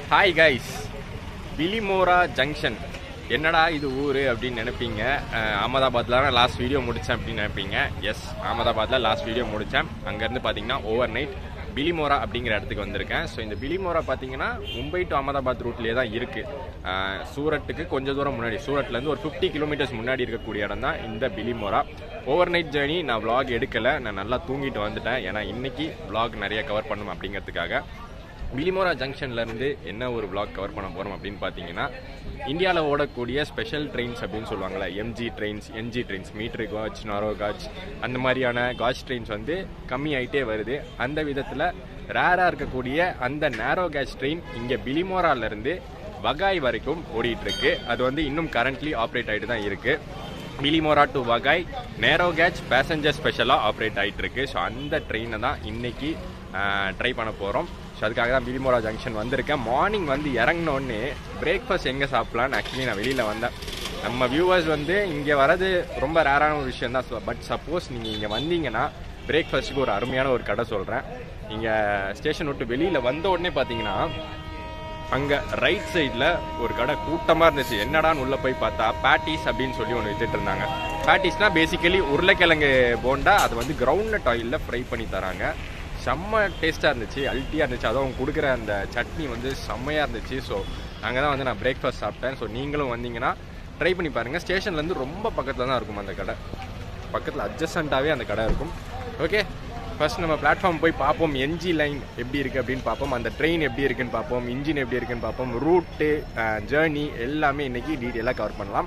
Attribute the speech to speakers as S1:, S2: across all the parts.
S1: hi guys Bilimora junction என்னடா இது ஊர் அப்படின்னு நினைப்பீங்க அஹ், அகமதாபாத்ல தான் லாஸ்ட் வீடியோ முடித்தேன் அப்படின்னு நினைப்பீங்க எஸ் அகமதாபாத்தில் லாஸ்ட் வீடியோ முடித்தேன் அங்கேருந்து பார்த்தீங்கன்னா ஓவர் நைட் பிலிமோரா அப்படிங்கிற இடத்துக்கு வந்திருக்கேன் ஸோ இந்த பிலிமோரா பார்த்தீங்கன்னா மும்பை டு அகமதாபாத் ரூட்லேயே தான் இருக்குது சூரட்டுக்கு கொஞ்சம் தூரம் முன்னாடி சூரட்லேருந்து ஒரு ஃபிஃப்டி கிலோமீட்டர்ஸ் முன்னாடி இருக்கக்கூடிய இடம் தான் இந்த பிலிமோரா ஓவர் நைட் ஜேர்னி நான் vlog எடுக்கலை நான் நல்லா தூங்கிட்டு வந்துட்டேன் ஏன்னா இன்னைக்கு vlog நிறைய கவர் பண்ணும் அப்படிங்கிறதுக்காக பிலிமோரா ஜங்ஷன்ல இருந்து என்ன ஒரு vlog கவர் பண்ண போறோம் அப்படின்னு பார்த்தீங்கன்னா இந்தியாவில் ஓடக்கூடிய ஸ்பெஷல் ட்ரெயின்ஸ் அப்படின்னு சொல்லுவாங்கல்ல MG trains NG trains metre gauge narrow gauge அந்த மாதிரியான காஜ் ட்ரெயின்ஸ் வந்து கம்மி ஆயிட்டே வருது அந்த விதத்தில் ரேராக இருக்கக்கூடிய அந்த நேரோ கேஜ் ட்ரெயின் இங்கே பிலிமோரால இருந்து வகாய் வரைக்கும் ஓடிட்டு இருக்கு அது வந்து இன்னும் கரண்ட்லி ஆப்ரேட் ஆகிட்டு தான் இருக்கு மிலிமோரா டு வகாய் நேரோ கேஜ் பேசஞ்சர் ஸ்பெஷலாக ஆப்ரேட் ஆகிட்டு இருக்கு ஸோ அந்த ட்ரெயினை தான் இன்னைக்கு ட்ரை பண்ண போகிறோம் ஸோ அதுக்காக தான் மிலிமோரா ஜங்ஷன் வந்திருக்கேன் மார்னிங் வந்து இறங்கினோடனே பிரேக்ஃபாஸ்ட் எங்கே சாப்பிட்லான்னு ஆக்சுவலி நான் வெளியில் வந்தேன் நம்ம வியூவர்ஸ் வந்து இங்கே வரது ரொம்ப ரேரான ஒரு விஷயம் தான் பட் சப்போஸ் நீங்கள் இங்கே வந்தீங்கன்னா பிரேக்ஃபாஸ்ட்டுக்கு ஒரு அருமையான ஒரு கடை சொல்கிறேன் இங்கே ஸ்டேஷன் விட்டு வெளியில் வந்த உடனே பார்த்தீங்கன்னா அங்க ரைட் சைடில் ஒரு கடை கூட்டமா இருந்துச்சு என்னடான்னு உள்ள போய் பார்த்தா பேட்டிஸ் அப்படின்னு சொல்லி ஒன்று வித்துட்டு இருந்தாங்க பேட்டிஸ்னா பேசிக்கலி உருளைக்கிழங்கு போண்டா அது வந்து கிரவுண்ட் நட் ஆயிலில் ஃப்ரை பண்ணி தராங்க செம்ம டேஸ்ட்டாக இருந்துச்சு அல்ட்டியாக இருந்துச்சு அதுவும் அவங்க கொடுக்குற அந்த சட்னி வந்து செம்மையாக இருந்துச்சு ஸோ அங்கே தான் வந்து நான் பிரேக்ஃபாஸ்ட் சாப்பிட்டேன் ஸோ நீங்களும் வந்தீங்கன்னா ட்ரை பண்ணி பாருங்கள் ஸ்டேஷன்லேருந்து ரொம்ப பக்கத்தில் தான் இருக்கும் அந்த கடை பக்கத்தில் அட்ஜஸ்டண்ட்டாகவே அந்த கடை இருக்கும் ஓகே ஃபர்ஸ்ட் நம்ம பிளாட்ஃபார்ம் போய் பார்ப்போம் என்ஜி லைன் எப்படி இருக்குது அப்படின்னு பார்ப்போம் அந்த ட்ரெயின் எப்படி இருக்குன்னு பார்ப்போம் இன்ஜின் எப்படி இருக்குன்னு பார்ப்போம் ரூட்டு ஜேர்னி எல்லாமே இன்னைக்கு டீட்டெயிலாக கவர் பண்ணலாம்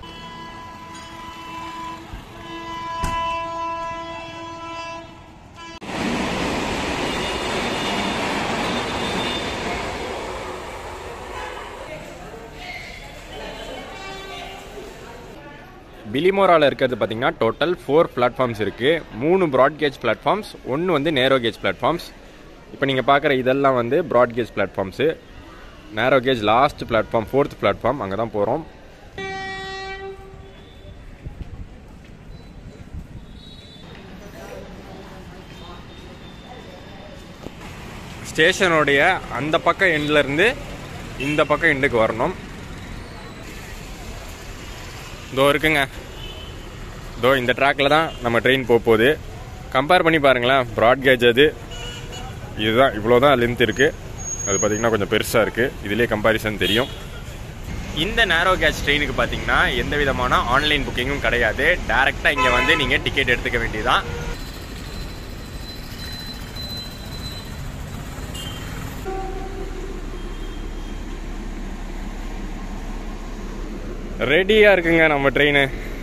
S1: பிலிமோராவில் இருக்கிறது பார்த்தீங்கன்னா டோட்டல் ஃபோர் பிளாட்ஃபார்ம்ஸ் இருக்குது மூணு ப்ராட் கேஜ் பிளாட்ஃபார்ம்ஸ் ஒன்று வந்து நேரோ கேஜ் பிளாட்ஃபார்ம்ஸ் இப்போ நீங்கள் பார்க்குற இதெல்லாம் வந்து broad gauge platforms narrow gauge last platform fourth platform அங்கே தான் போகிறோம் ஸ்டேஷனுடைய அந்த பக்கம் எண்ட்ல இருந்து இந்த பக்கம் எண்டுக்கு வரணும் இதோ இருக்குங்க இதோ இந்த ட்ராக்ல தான் நம்ம ட்ரெயின் போக போகுது கம்பேர் பண்ணி பாருங்களேன் ப்ராட் கேஜ் அது இதுதான் இவ்வளோ தான் லென்த் இருக்குது அது பார்த்தீங்கன்னா கொஞ்சம் பெருசாக இருக்குது இதுலேயே கம்பாரிசன் தெரியும் இந்த நேரோ கேஜ் ட்ரெயினுக்கு பார்த்தீங்கன்னா எந்த விதமான ஆன்லைன் புக்கிங்கும் கிடையாது டேரெக்டாக இங்கே வந்து நீங்கள் டிக்கெட் எடுத்துக்க வேண்டியதான் ரெடியாக இருக்குங்க நம்ம ட்ரெயின்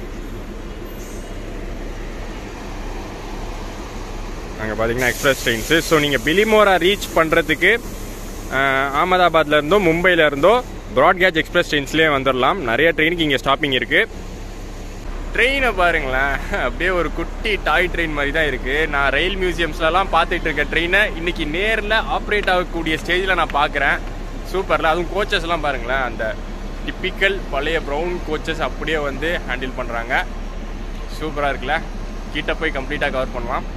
S1: அங்கே பார்த்தீங்கன்னா எக்ஸ்பிரஸ் ட்ரெயின்ஸு ஸோ நீங்கள் பிலிமோரா ரீச் பண்ணுறதுக்கு அகமதாபாத்ல இருந்தோ மும்பையில் இருந்தோ ப்ராட்கேஜ் எக்ஸ்பிரஸ் ட்ரெயின்ஸ்லேயே வந்துடலாம் நிறைய ட்ரெயினுக்கு இங்கே ஸ்டாப்பிங் இருக்குது ட்ரெயினை பாருங்களேன் அப்படியே ஒரு குட்டி டாய் ட்ரெயின் மாதிரி தான் இருக்குது நான் ரயில் மியூசியம்ஸ்லலாம் பார்த்துட்டு இருக்க ட்ரெயினை இன்னைக்கு நேரில் ஆப்ரேட் ஆகக்கூடிய ஸ்டேஜில் நான் பார்க்குறேன் சூப்பரில் அதுவும் கோச்சஸ்லாம் பாருங்களேன் அந்த டிப்பிக்கல் பழைய ப்ரௌன் கோச்சஸ் அப்படியே வந்து ஹேண்டில் பண்ணுறாங்க சூப்பராக இருக்குல்ல கிட்ட போய் கம்ப்ளீட்டாக கவர் பண்ணலாம்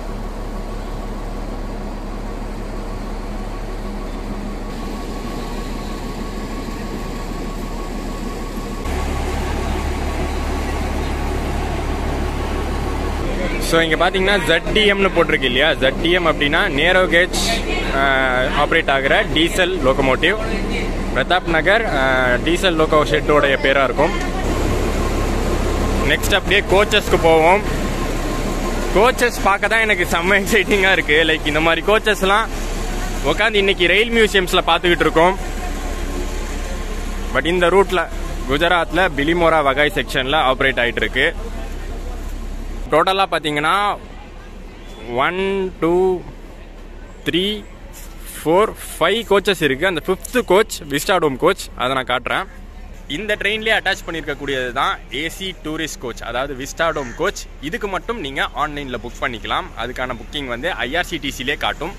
S1: ஸோ இங்கே பார்த்தீங்கன்னா ZDMனு போட்டிருக்கு இல்லையா ZDM அப்படின்னா நேரோ கேஜ் ஆப்ரேட் ஆகிற diesel locomotive Pratap Nagar diesel loco ஷெட்டோடைய பேராக இருக்கும் நெக்ஸ்ட் அப்படியே கோச்சஸ்க்கு போவோம் கோச்சஸ் பார்க்க தான் எனக்கு செம்ம எக்ஸைட்டிங்காக இருக்குது லைக் இந்த மாதிரி கோச்சஸ்லாம் உட்காந்து இன்னைக்கு ரயில் மியூசியம்ஸில் பார்த்துக்கிட்டு இருக்கோம் பட் இந்த ரூட்டில் குஜராத்தில் பிலிமோரா வகாய் செக்ஷனில் ஆப்ரேட் ஆகிட்டு இருக்கு டோட்டலாக பார்த்தீங்கன்னா one two three four five coaches இருக்குது அந்த ஃபிஃப்த்து கோச் விஸ்டாடோம் கோச் அதை நான் காட்டுறேன் இந்த ட்ரெயின்லேயே அட்டாச் பண்ணியிருக்கக்கூடியது தான் ஏசி டூரிஸ்ட் கோச் அதாவது விஸ்டாடோம் கோச் இதுக்கு மட்டும் நீங்கள் ஆன்லைனில் புக் பண்ணிக்கலாம் அதுக்கான புக்கிங் வந்து ஐஆர்சிடிசிலே காட்டும்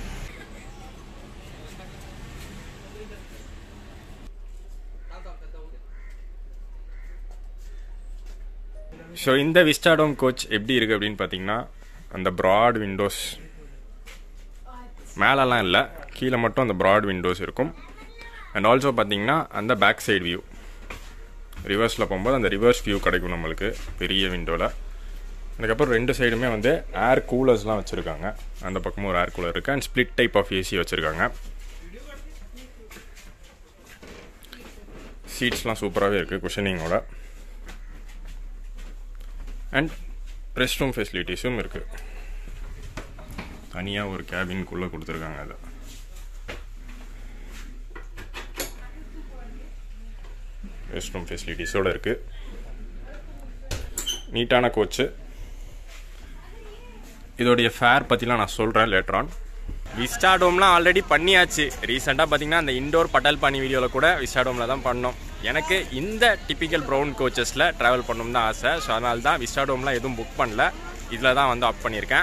S1: ஸோ இந்த விஸ்டாடோம் கோச் எப்படி இருக்குது அப்படின்னு பார்த்தீங்கன்னா அந்த ப்ராட் விண்டோஸ் மேலெல்லாம் இல்லை கீழே மட்டும் அந்த ப்ராட் விண்டோஸ் இருக்கும் அண்ட் ஆல்சோ பார்த்தீங்கன்னா அந்த பேக் சைடு வியூ ரிவர்ஸில் போகும்போது அந்த ரிவர்ஸ் வியூ கிடைக்கும் நம்மளுக்கு பெரிய விண்டோவில் அதுக்கப்புறம் ரெண்டு சைடுமே வந்து ஏர் கூலர்ஸ்லாம் வச்சுருக்காங்க அந்த பக்கமும் ஒரு ஏர் கூலர் இருக்குது and split type of AC வச்சுருக்காங்க சீட்ஸ்லாம் சூப்பராகவே இருக்குது குஷனிங்கோட அண்ட் ரெஸ்ட் ரூம் ஃபெசிலிட்டிஸும் இருக்குது தனியாக ஒரு கேபின்குள்ளே கொடுத்துருக்காங்க அதை ரெஸ்ட் ரூம் ஃபெசிலிட்டிஸோடு இருக்குது நீட்டான கோச்சு இதோடைய ஃபேர் பற்றிலாம் நான் சொல்கிறேன் லேட்டரான் விஸ்டாடோம்லாம் ஆல்ரெடி பண்ணியாச்சு ரீசெண்டாக பார்த்தீங்கன்னா அந்த இண்டோர் பட்டல் பண்ணி வீடியோவில் கூட விஸ்டாடோமில் தான் பண்ணோம் எனக்கு இந்த டிப்பிக்கல் ப்ரௌன் கோச்சஸில் ட்ராவல் பண்ணணும் தான் ஆசை ஸோ அதனால தான் விஸ்டாடோம்லாம் எதுவும் புக் பண்ணல இதில் தான் வந்து அப் பண்ணியிருக்கேன்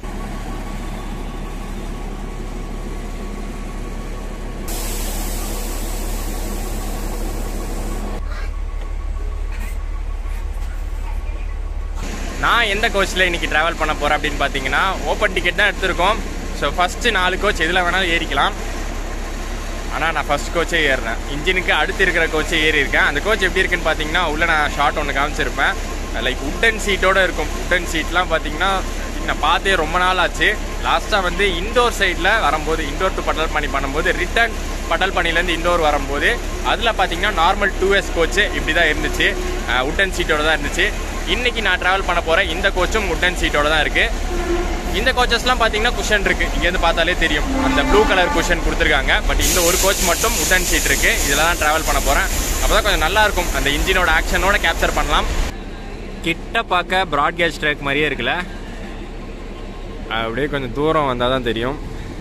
S1: நான் எந்த கோச்சில் இன்னைக்கு ட்ராவல் பண்ண போகிறேன் அப்படின்னு பார்த்தீங்கன்னா ஓப்பன் டிக்கெட் தான் எடுத்திருக்கோம் ஸோ ஃபஸ்ட்டு நாலு கோச் எதில் வேணாலும் ஏறிக்கலாம் ஆனால் நான் ஃபஸ்ட் கோச்சே ஏறினேன் இன்ஜினுக்கு அடுத்து இருக்கிற கோச்சே ஏறி இருக்கேன் அந்த கோச் எப்படி இருக்குன்னு பார்த்தீங்கன்னா உள்ளே நான் ஷார்ட் ஒன்று காமிச்சிருப்பேன் லைக் உட்டன் சீட்டோட இருக்கும் உட்டன் சீட்லாம் பார்த்தீங்கன்னா நான் பார்த்தே ரொம்ப நாள் ஆச்சு லாஸ்ட்டாக வந்து இண்டோர் சைடில் வரும்போது இண்டோர் டு பட்டல் பண்ணி பண்ணும்போது ரிட்டர்ன் பட்டல் பண்ணிலேருந்து இண்டோர் வரும்போது அதில் பார்த்தீங்கன்னா நார்மல் டூ எஸ் கோச்சு இப்படி தான் இருந்துச்சு உட்டன் சீட்டோட தான் இருந்துச்சு இன்னைக்கு நான் ட்ராவல் பண்ண போகிறேன் இந்த கோச்சும் உட்டன் சீட்டோட தான் இருக்குது இந்த கோச்சஸ்லாம் பார்த்தீங்கன்னா குஷன் இருக்குது இங்கேருந்து பார்த்தாலே தெரியும் அந்த ப்ளூ கலர் குஷன் கொடுத்துருக்காங்க பட் இந்த ஒரு கோச் மட்டும் உட்டன் சீட் இருக்குது இதில் தான் ட்ராவல் பண்ண போகிறேன் அப்போ தான் கொஞ்சம் நல்லா இருக்கும் அந்த இன்ஜினோட ஆக்ஷனோட கேப்சர் பண்ணலாம் கிட்ட பார்க்க ப்ராட்கேஜ் ட்ராக் மாதிரியே இருக்குல்ல அப்படியே கொஞ்சம் தூரம் வந்தால் தான் தெரியும்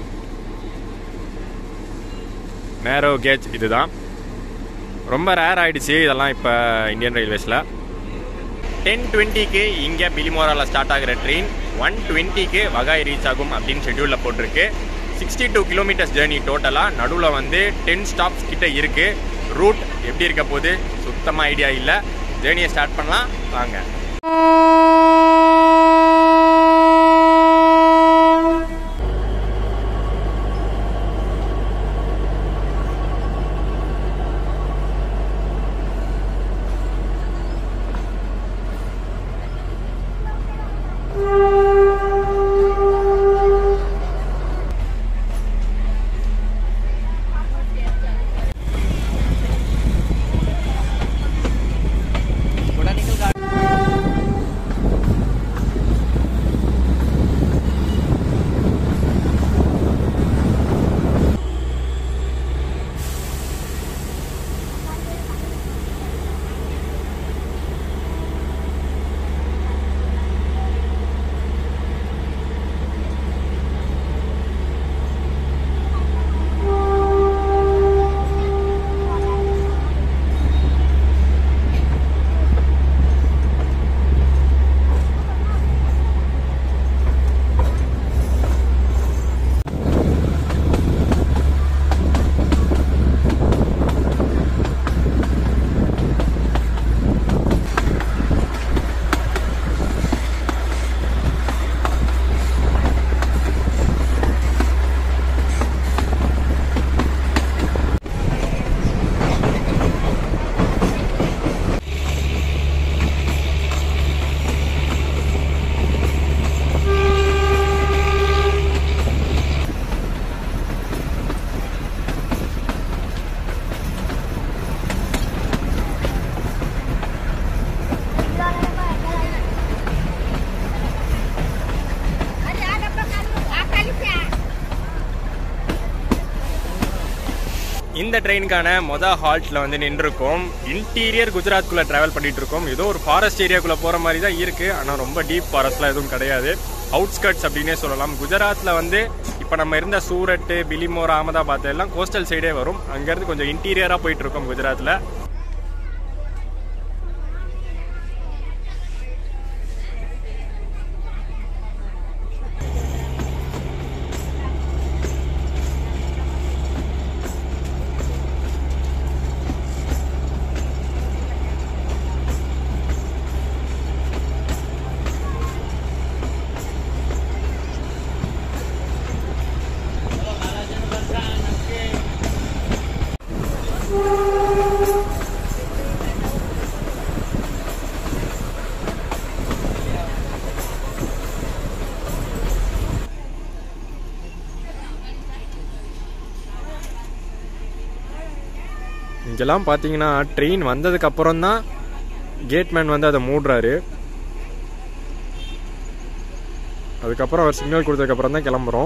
S1: நேரோ கேஜ் இதுதான் ரொம்ப ரேர் ஆயிடுச்சு இதெல்லாம் இப்போ இந்தியன் ரயில்வேஸில் டென் டுவெண்ட்டிக்கு இங்கே பிலிமோராவில் ஸ்டார்ட் ஆகிற ட்ரெயின் ஒன் டுவெண்ட்டிக்கு வகாய் ரீச் ஆகும் அப்படின்னு ஷெட்யூலில் போட்டிருக்கு சிக்ஸ்டி டூ கிலோமீட்டர்ஸ் ஜேர்னி டோட்டலாக நடுவில் வந்து டென் ஸ்டாப்ஸ் கிட்ட இருக்குது ரூட் எப்படி இருக்க போது சுத்தமாக ஐடியா இல்லை ஜேர்னியை ஸ்டார்ட் பண்ணலாம் வாங்க இந்த ட்ரெயினுக்கான மொதல் ஹால்ட்டில் வந்து நின்றுருக்கோம் இன்டீரியர் குஜராத்குள்ளே ட்ராவல் பண்ணிட்டு இருக்கோம் ஏதோ ஒரு ஃபாரஸ்ட் ஏரியாக்குள்ளே போகிற மாதிரி தான் இருக்குது ஆனால் ரொம்ப டீப் ஃபாரஸ்ட்லாம் எதுவும் கிடையாது அவுட்ஸ்கர்ட்ஸ் அப்படின்னே சொல்லலாம் குஜராத்தில் வந்து இப்போ நம்ம இருந்த சூரட் பிலிமோர் அகமதாபாத் எல்லாம் கோஸ்டல் சைடே வரும் அங்கேருந்து கொஞ்சம் இன்டீரியராக போயிட்டு இருக்கோம் குஜராத்தில் இங்கெல்லாம் பார்த்தீங்கன்னா ட்ரெயின் வந்ததுக்கு அப்புறம் தான் கேட்மேன் வந்து அதை மூடுறாரு அதுக்கப்புறம் அவர் சிக்னல் கொடுத்ததுக்கப்புறம் தான் கிளம்புறோம்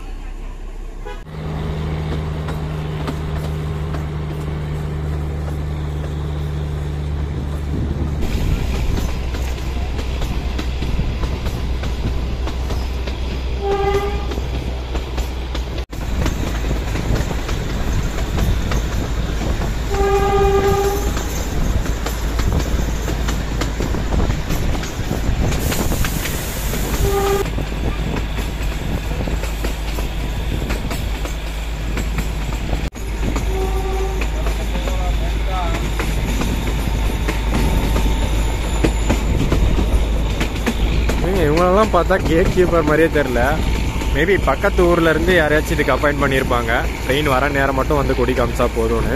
S1: ஏங்க இவங்களெல்லாம் பார்த்தா கேட் கீப்பர் மாதிரியே தெரில மேபி பக்கத்து ஊர்ல இருந்து யாரையாச்சும் இதுக்கு அப்பாயிண்ட் பண்ணியிருப்பாங்க ட்ரெயின் வர நேரம் மட்டும் வந்து கொடி காமிச்சா போதும்னு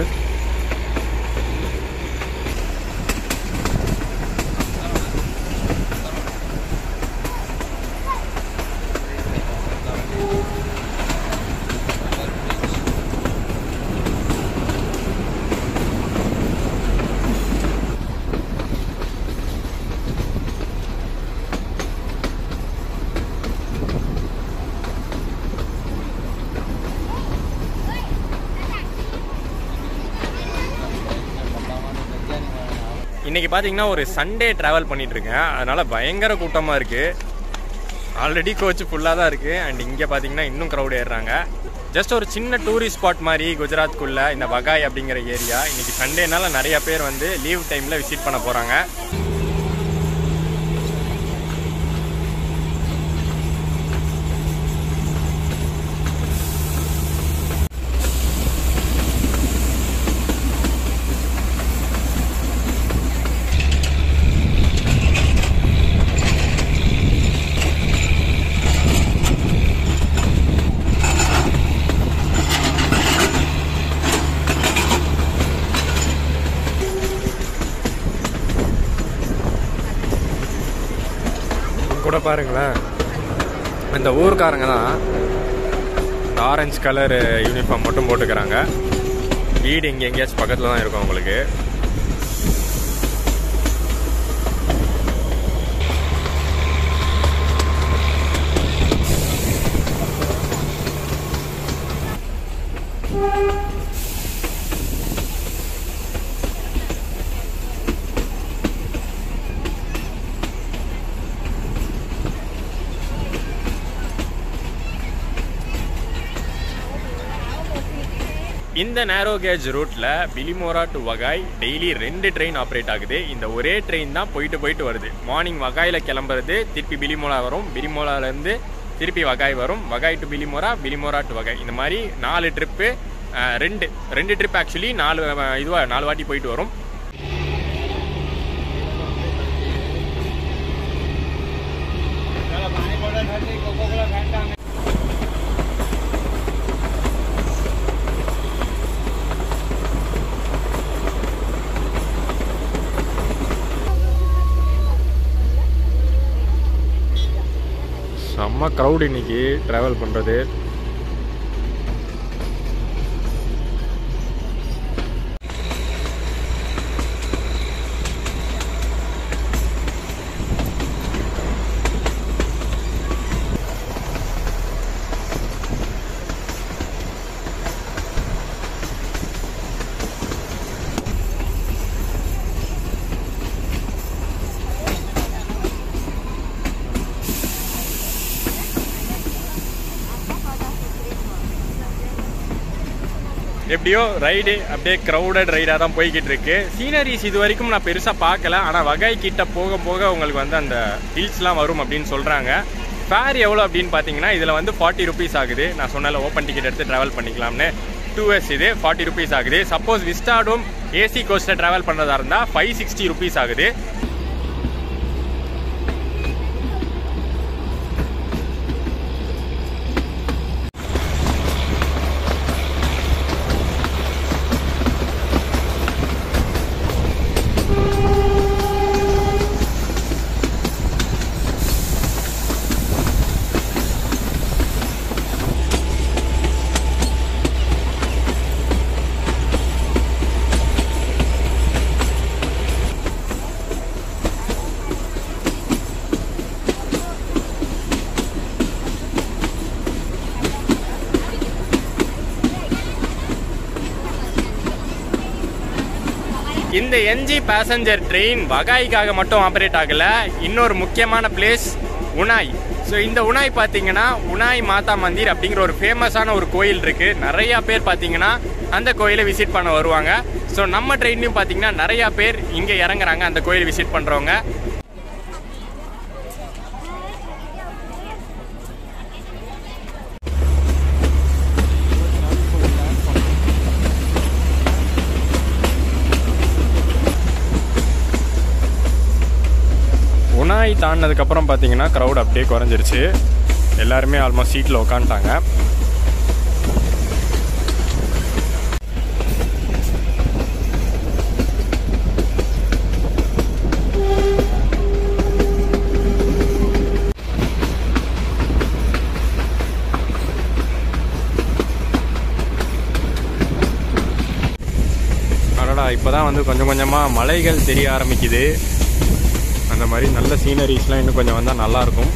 S1: இன்னைக்கு பார்த்தீங்கன்னா ஒரு சண்டே ட்ராவல் பண்ணிட்டு இருக்கேன் அதனால பயங்கர கூட்டமாக இருக்கு ஆல்ரெடி கோச் ஃபுல்லாக தான் இருக்கு அண்ட் இங்கே பார்த்தீங்கன்னா இன்னும் க்ரௌட் ஏறுறாங்க ஜஸ்ட் ஒரு சின்ன டூரிஸ்ட் ஸ்பாட் மாதிரி குஜராத்குள்ள இந்த வகாய் அப்படிங்கிற ஏரியா இன்னைக்கு சண்டேனால நிறைய பேர் வந்து லீவ் டைமில் விசிட் பண்ண போகிறாங்க கூட பாருங்களேன் இந்த ஊர்க்காரங்க தான் இந்த ஆரஞ்சு கலர் யூனிஃபார்ம் மட்டும் போட்டுக்கிறாங்க வீடு இங்கே எங்கேயாச்சும் பக்கத்தில் தான் இருக்கும் உங்களுக்கு இந்த நேரோ கேஜ் ரூட்ல பிலிமோரா டு வகாய் டெய்லி ரெண்டு ட்ரெயின் ஆப்ரேட் ஆகுது இந்த ஒரே ட்ரெயின் தான் போயிட்டு போயிட்டு வருது மார்னிங் வகாயில கிளம்புறது திருப்பி பிலிமோரா வரும் பிலிமோரால இருந்து திருப்பி வகாய் வரும் வகாய் டு பிலிமோரா பிலிமோரா டு வகாய் இந்த மாதிரி நாலு ட்ரிப்பு ரெண்டு ரெண்டு ட்ரிப் ஆக்சுவலி நாலு அஹ், இதுவா நாலு வாட்டி போயிட்டு வரும் செம்ம க்ரௌட் இன்னைக்கு ட்ராவல் பண்ணுறது எப்படியோ ரைடு அப்படியே க்ரௌடட் ரைடாக தான் போய்கிட்டு இருக்கு சீனரிஸ் இது வரைக்கும் நான் பெருசாக பார்க்கல ஆனால் வகை கிட்ட போக போக உங்களுக்கு வந்து அந்த ஹில்ஸ்லாம் வரும் அப்படின்னு சொல்கிறாங்க ஃபேர் எவ்வளோ அப்படின்னு பார்த்தீங்கன்னா இதில் வந்து ஃபார்ட்டி ருபீஸ் ஆகுது நான் சொன்னால ஓப்பன் டிக்கெட் எடுத்து ட்ராவல் பண்ணிக்கலாம்னு டூ இயர்ஸ் இது ஃபார்ட்டி ருபீஸ் ஆகுது சப்போஸ் விஸ்டாடும் ஏசி கோஸ்ட்டில் ட்ராவல் பண்ணுறதா இருந்தால் ஃபைவ் சிக்ஸ்டி ருபீஸ் ஆகுது இந்த என்ஜி பேசஞ்சர் ட்ரெயின் வகாய்க்காக மட்டும் ஆப்ரேட் ஆகல இன்னொரு முக்கியமான பிளேஸ் உனாய் ஸோ இந்த உனாய் பார்த்தீங்கன்னா உனாய் மாதா மந்திர் அப்படிங்கிற ஒரு ஃபேமஸான ஒரு கோயில் இருக்கு நிறைய பேர் பார்த்தீங்கன்னா அந்த கோயிலை விசிட் பண்ண வருவாங்க ஸோ நம்ம ட்ரெயின்லையும் பார்த்தீங்கன்னா நிறைய பேர் இங்கே இறங்குறாங்க அந்த கோயில் விசிட் பண்ணுறவங்க உனாய் தாண்டினதுக்கப்புறம் பார்த்தீங்கன்னா க்ரௌட் அப்படியே குறைஞ்சிருச்சு எல்லாருமே ஆல்மோஸ்ட் சீட்டில் உக்காந்துட்டாங்க அடடா இப்போதான் வந்து கொஞ்சம் கொஞ்சமாக மலைகள் தெரிய ஆரம்பிக்குது அந்த மாதிரி நல்ல சீனரிஸ்லாம் இன்னும் கொஞ்சம் வந்தால் நல்லாயிருக்கும்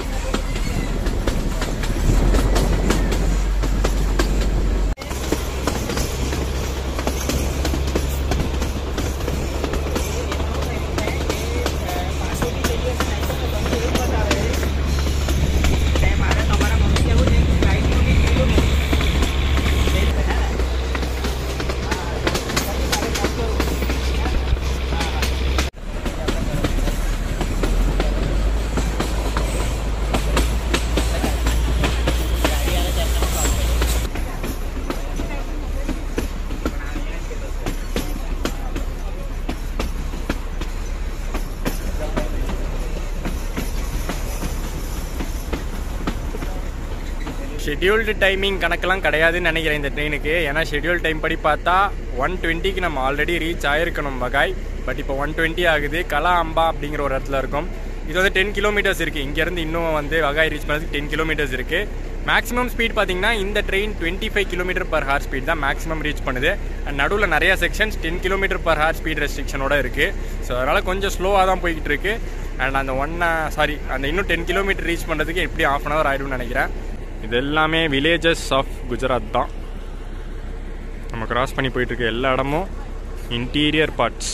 S1: ஷெட்யூல்டு டைமிங் கணக்கெல்லாம் கிடையாதுன்னு நினைக்கிறேன் இந்த ட்ரெயினுக்கு ஏன்னா ஷெட்யூல் டைம் படி பார்த்தா ஒன் டுவெண்ட்டிக்கு நம்ம ஆல்ரெடி ரீச் ஆயிருக்கணும் வகாய் பட் இப்போ ஒன் டுவெண்ட்டி ஆகுது கலா அம்பா அப்படிங்கிற ஒரு இடத்துல இருக்கும் இது வந்து டென் கிலோமீட்டர்ஸ் இருக்குது இங்கேருந்து இன்னும் வந்து வகாய் ரீச் பண்ணதுக்கு டென் கிலோமீட்டர்ஸ் இருக்குது மேக்ஸிமம் ஸ்பீட் பார்த்தீங்கன்னா இந்த train twenty five kilometre per hour speed தான் மேக்ஸிமம் ரீச் பண்ணுது அண்ட் நடுவில் நிறைய sections ten kilometre per hour speed ரெஸ்ட்ரிக்ஷனோட இருக்குது ஸோ அதனால் கொஞ்சம் ஸ்லோவாக தான் போய்கிட்டு இருக்கு அண்ட் அந்த ஒன் சாரி அந்த இன்னும் டென் கிலோமீட்டர் ரீச் பண்ணுறதுக்கு எப்படி ஆஃப் அன் ஹவர் ஆயிடும்னு நினைக்கிறேன் இது எல்லாமே வில்லேஜஸ் ஆஃப் குஜராத் தான் நம்ம கிராஸ் பண்ணி போயிட்டு இருக்க எல்லா இடமும் இன்டீரியர் பார்ட்ஸ்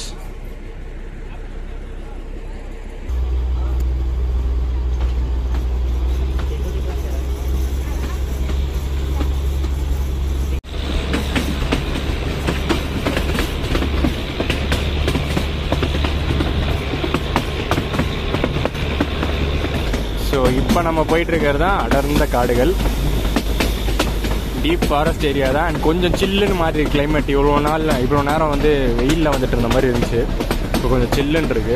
S1: ஸோ இப்போ நம்ம போயிட்டு இருக்கிறது தான் அடர்ந்த காடுகள் டீப் ஃபாரஸ்ட் ஏரியா தான் அண்ட் கொஞ்சம் சில்லுன்னு மாதிரி கிளைமேட் இவ்வளோ நாள் இவ்வளோ நேரம் வந்து வெயிலில் வந்துட்டு இருந்த மாதிரி இருந்துச்சு இப்போ கொஞ்சம் சில்லுன்னு இருக்கு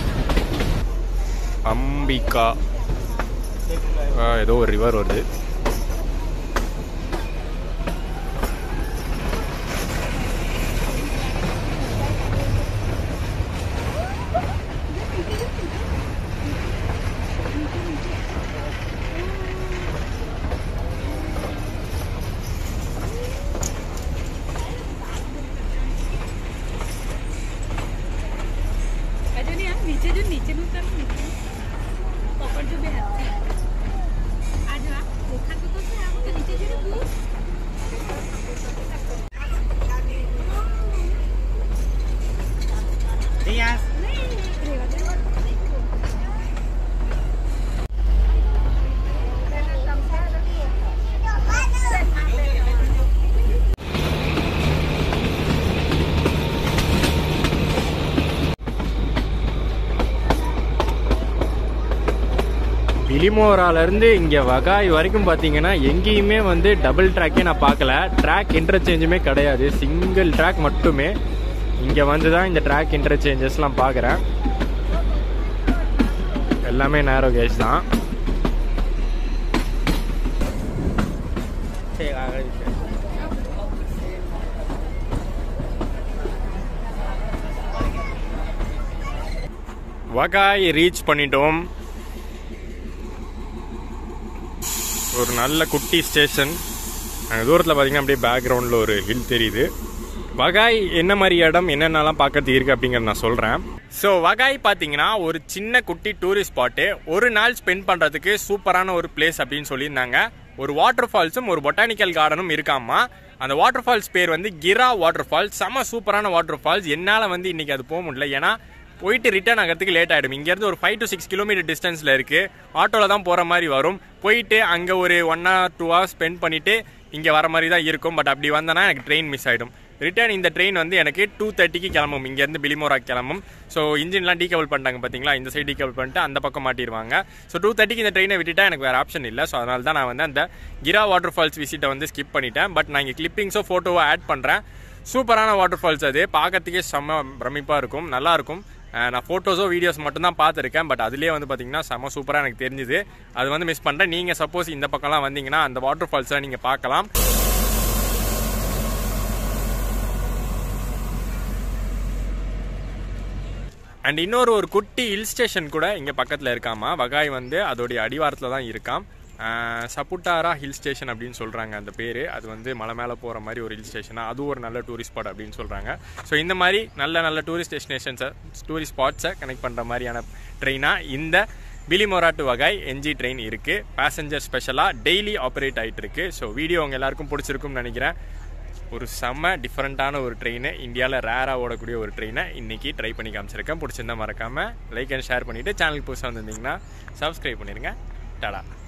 S1: அம்பிகா ஆ, ஏதோ ஒரு ரிவர் வருது
S2: Ở chỗ này á, नीचे जो नीचे में उतर नीचे ऊपर जो भी है आ जा देखा तो तो से आपको नीचे जो है
S1: பிலிமோரால இருந்து இங்க வகாய் வரைக்கும் பாத்தீங்கன்னா எங்கேயுமே வந்து டபுள் ட்ராக்கே நான் பார்க்கல ட்ராக் இன்டர்சேஞ்சுமே கிடையாது சிங்கிள் ட்ராக் மட்டுமே இங்க வந்து தான் இந்த ட்ராக் இன்டர்சேஞ்சஸ்லாம் பார்க்குறேன் எல்லாமே நேரோ கேஸ் தான் வகாய் ரீச் பண்ணிட்டோம் ஒரு நல்ல குட்டி ஸ்டேஷன் அங்கே தூரத்தில் பார்த்தீங்கன்னா அப்படியே பேக்ரவுண்டில் ஒரு ஹில் தெரியுது வகாய் என்ன மாதிரி இடம் என்னென்னலாம் பார்க்கறதுக்கு இருக்குது அப்படிங்கிறத நான் சொல்கிறேன் ஸோ வகாய் பார்த்தீங்கன்னா ஒரு சின்ன குட்டி டூரிஸ்ட் ஸ்பாட்டு ஒரு நாள் ஸ்பெண்ட் பண்ணுறதுக்கு சூப்பரான ஒரு பிளேஸ் அப்படின்னு சொல்லியிருந்தாங்க ஒரு வாட்டர் ஃபால்ஸும் ஒரு பொட்டானிக்கல் கார்டனும் இருக்காமா அந்த வாட்டர் ஃபால்ஸ் பேர் வந்து கிரா வாட்டர் ஃபால்ஸ் செம சூப்பரான வாட்டர் ஃபால்ஸ் என்னால் வந்து இன்னைக்கு அது போக முடியல ஏன்னா போயிட்டு ரிட்டர்ன் ஆகிறதுக்கு லேட் ஆகிடும் இங்கேருந்து ஒரு ஃபைவ் டு சிக்ஸ் கிலோமீட்டர் டிஸ்டன்ஸில் இருக்குது ஆட்டோவில் தான் போகிற மாதிரி வரும் போயிட்டு அங்கே ஒரு one hour two hours spend பண்ணிவிட்டு இங்கே வர மாதிரி தான் இருக்கும் பட் அப்படி வந்தேன்னா எனக்கு ட்ரெயின் மிஸ் ஆகிடும் ரிட்டர்ன் இந்த ட்ரெயின் வந்து எனக்கு டூ தேர்ட்டிக்கு கிளம்பும் இங்கேருந்து பிலிமோரா கிளம்பும் ஸோ இன்ஜின்லாம் டீகபிள் பண்ணிட்டாங்க பார்த்தீங்களா இந்த சைடு டீகபிள் பண்ணிட்டு அந்த பக்கம் மாட்டிடுவாங்க ஸோ டூ தேர்ட்டிக்கு இந்த ட்ரெயினை விட்டுட்டா எனக்கு வேறு ஆப்ஷன் இல்லை ஸோ அதனால தான் நான் வந்து அந்த கிரா வாட்டர் ஃபால்ஸ் விசிட்டை வந்து ஸ்கிப் பண்ணிட்டேன் பட் நான் இங்கே கிளிப்பிங்ஸோ ஃபோட்டோவோ ஆட் பண்ணுறேன் சூப்பரான வாட்டர் ஃபால்ஸ் அது பார்க்கறதுக்கே செம்ம பிரமிப்பாக இருக்கும் நல்லா இருக்கும் அஹ் நான் ஃபோட்டோஸோ வீடியோஸ் மட்டும் தான் பார்த்துருக்கேன் பட் அதுலேயே வந்து பார்த்தீங்கன்னா செம்ம சூப்பராக எனக்கு தெரிஞ்சுது அது வந்து மிஸ் பண்ணுறேன் நீங்கள் சப்போஸ் இந்த பக்கம்லாம் வந்தீங்கன்னா அந்த வாட்டர் ஃபால்ஸை நீங்கள் பார்க்கலாம் அண்ட் இன்னொரு ஒரு குட்டி ஹில் ஸ்டேஷன் கூட இங்கே பக்கத்தில் இருக்காமா வகாய் வந்து அதோடைய அடிவாரத்தில் தான் இருக்காம் அஹ் சப்புட்டாரா ஹில் ஸ்டேஷன் அப்படின்னு சொல்கிறாங்க அந்த பேர் அது வந்து மலை மேலே போகிற மாதிரி ஒரு ஹில் ஸ்டேஷனாக அது ஒரு நல்ல டூரிஸ்ட் ஸ்பாட் அப்படின்னு சொல்கிறாங்க ஸோ இந்த மாதிரி நல்ல நல்ல டூரிஸ்ட் டெஸ்டினேஷன்ஸை டூரிஸ்ட் ஸ்பாட்ஸை கனெக்ட் பண்ணுற மாதிரியான ட்ரெயினாக இந்த Bilimora to Waghai NG train இருக்குது பேசஞ்சர் ஸ்பெஷலாக டெய்லி ஆப்ரேட் ஆகிட்டு இருக்கு ஸோ வீடியோ உங்கள் எல்லாருக்கும் பிடிச்சிருக்கும்னு நினைக்கிறேன் ஒரு செம்ம டிஃப்ரெண்ட்டான ஒரு ட்ரெயின் இந்தியாவில் ரேராக ஓடக்கூடிய ஒரு ட்ரெயினை இன்றைக்கி ட்ரை பண்ணி காமிச்சிருக்கேன் பிடிச்சிருந்தா மறக்காமல் லைக் அண்ட் ஷேர் பண்ணிவிட்டு சேனலுக்கு புதுசாக வந்திருந்தீங்கன்னா சப்ஸ்கிரைப் பண்ணிடுங்க டடா